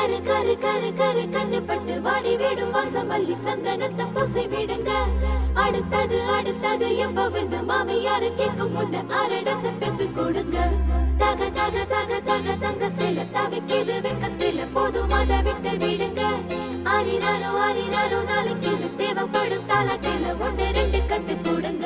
கரு கரு கரு கரு கண்ணுப்பட்டு வாடி விடும் வாசமல்லி சந்தனத்தை பூசி விடுங்க அடுத்தது அடுத்தது எப்பவென்னு மாமியாரு கேட்கும் முன்ன அரடச பெத்து கொடுங்க தக தக தக தக தங்க சில தவிக்கிது வெக்கத்தில போதும் அதை விட்டு விடுங்க அரிதாரோ அரிதாரோ நாளைக்கு இது தேவைப்படும் தாலாட்டில ஒண்ணு ரெண்டு கத்து கொடுங்க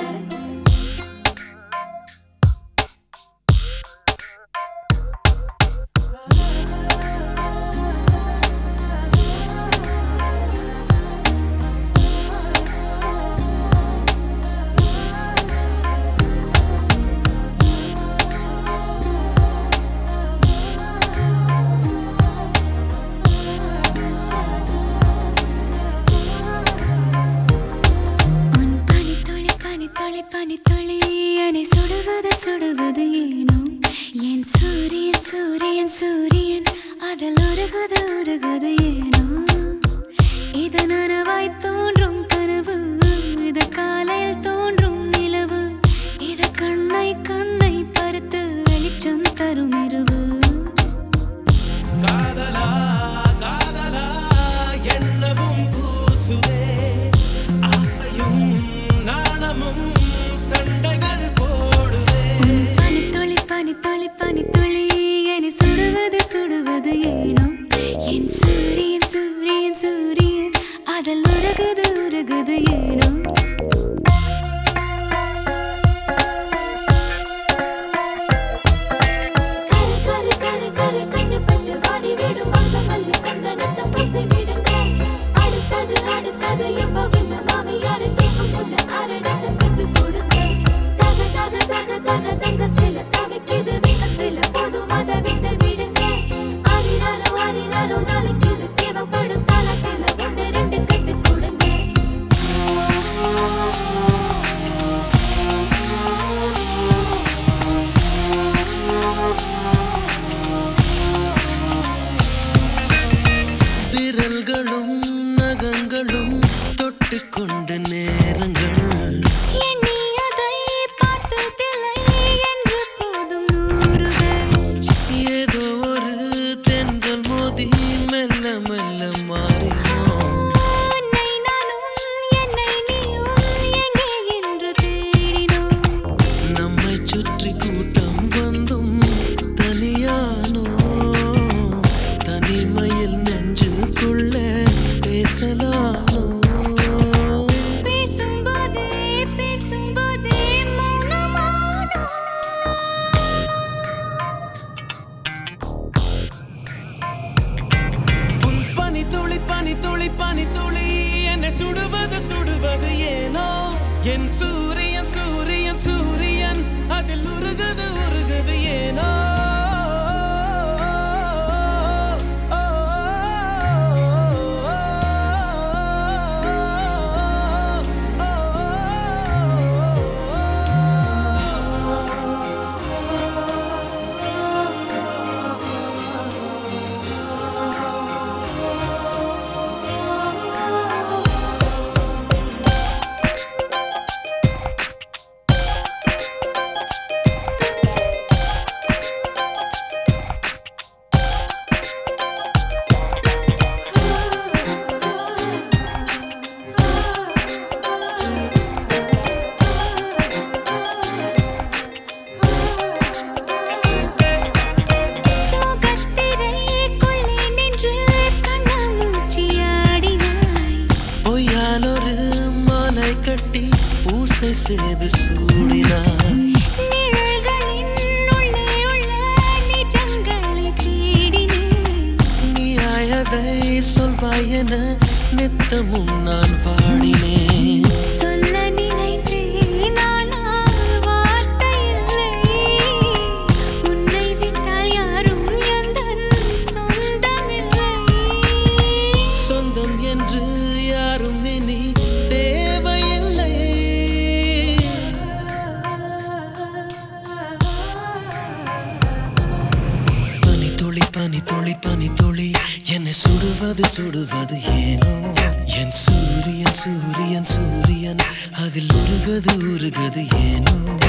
உன் பனித்துளி பனித்துளி பனித்துளி என்னை சுடுவது சுடுவது ஏனோ என் சூரியன் சூரியன் சூரியன் அதில் உருகுது உருகுது ஏனோ இது நனவாய் தோன்றும் கனவு இது காலையில் தோன்றும் நிலவு இது கண்ணை கண்ணை பருத்து வெளிச்சம் தரும் இரவு காதலா காதலா என்னவும் கூசுதே ஆசையும் நாணமும் சண்டைகள் போடுதே உன் பனித்துளி பனித்துளி பனித்துளி என்னை சுடுவது சுடுவது ஏனோ என் சூரியன் சூரியன் சூரியன் அதில் உருகுது உருகுது ஏனோ கரு கரு கரு கரு கண்ணுப்பட்டு வாடி விடும் வாசமல்லி சந்தனத்தை பூசி விடுங்க அடுத்தது அடுத்தது எப்பவென்னு மாமியாரு கேட்கும் முன்ன அரடச பெத்து கொடுங்க தக தக தக தக தங்க சில தவிக்கிது வெக்கத்தில போதும் அதை விட்டு விடுங்க அரிதாரோ அரிதாரோ நாளைக்கு இது தேவைப்படும் தாலாட்டில ஒண்ணு ரெண்டு கத்து கொடுங்க விரல்களும் நகங்களும் தொட்டுக்கொண்ட நேரங்கள் எண்ணி அதை பார்த்ததில்லை என்று போதும் நூறுகள் ஏதோ ஒரு தென்றல் மோதி மெல்ல மெல்ல மாறினோம் உன்னை நானும் என்னை நீயும் எங்கே என்று தேடினோம் நம்மை சுற்றி கூட்டம் வந்தும் தனியானோ தனிமையில் நெஞ்சுக்குள்ள பேசலானோ பேசும்போதே பேசும்போதே மௌனமானோ உன் பனி துளி பனி துளி பனி துளி என்னை சுடுவது சுடுவது ஏனோ என் சூரியன் சூரியன் சூரியன் அதில் உருகுது உருகுது ஏனோ முகத்திரைக்குள்ளே நின்று கண்ணாமூச்சியாடினாய் பொய்யாலொரு மாலை கட்டி பூசை செய்து சூடினார் நிழல்களின் உள்ளே உள்ள நிஜங்களை தேடினேன் நீயாயதை சொல்வாய் என நித்தமும் நான் வாடினேன் சொல்ல நினைத்தேன் ஆனால் வார்த்தை இல்லை உன்னை விட்டால் யாரும் எந்தன் சொந்தமில்லை சொந்தம் என்று யாரும் இனி தேவையில்லை பனி துளி பனி துளி பனி துளி என்னை சுடுவது சுடுவது ஏனோ என் சூரியன் சூரியன் சூரியன் அதில் உருகது உருகது ஏனோ